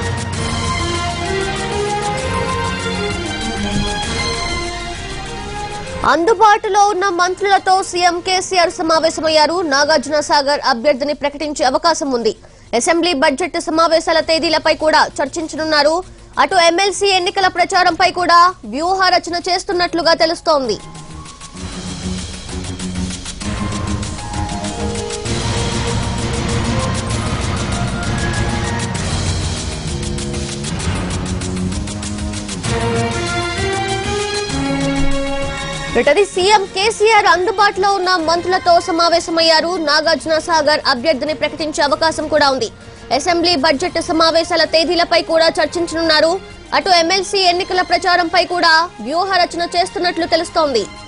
అందుబాటులో ఉన్న మంత్రులతో సీఎం కేసీఆర్ సమావేశమయ్యారు నాగార్జున సాగర్ అభ్యర్థిని ప్రకటించే అవకాశం ఉంది అసెంబ్లీ బడ్జెట్ సమావేశాల తేదీలపై కూడా చర్చించనున్నారు అటు ఎమ్మెల్సీ ఎన్నికల ప్రచారంపై కూడా వ్యూహ రచన చేస్తున్నట్లుగా తెలుస్తోంది ఇటది సీఎం కేసీఆర్ అందుబాటులో ఉన్న మంత్రులతో సమావేశమయ్యారు నాగార్జున సాగర్ అభ్యర్థిని ప్రకటించే అవకాశం కూడా ఉంది అసెంబ్లీ బడ్జెట్ సమావేశాల తేదీలపై కూడా చర్చించనున్నారు అటు ఎమ్మెల్సీ ఎన్నికల ప్రచారంపై కూడా వ్యూహ రచన చేస్తున్నట్లు తెలుస్తోంది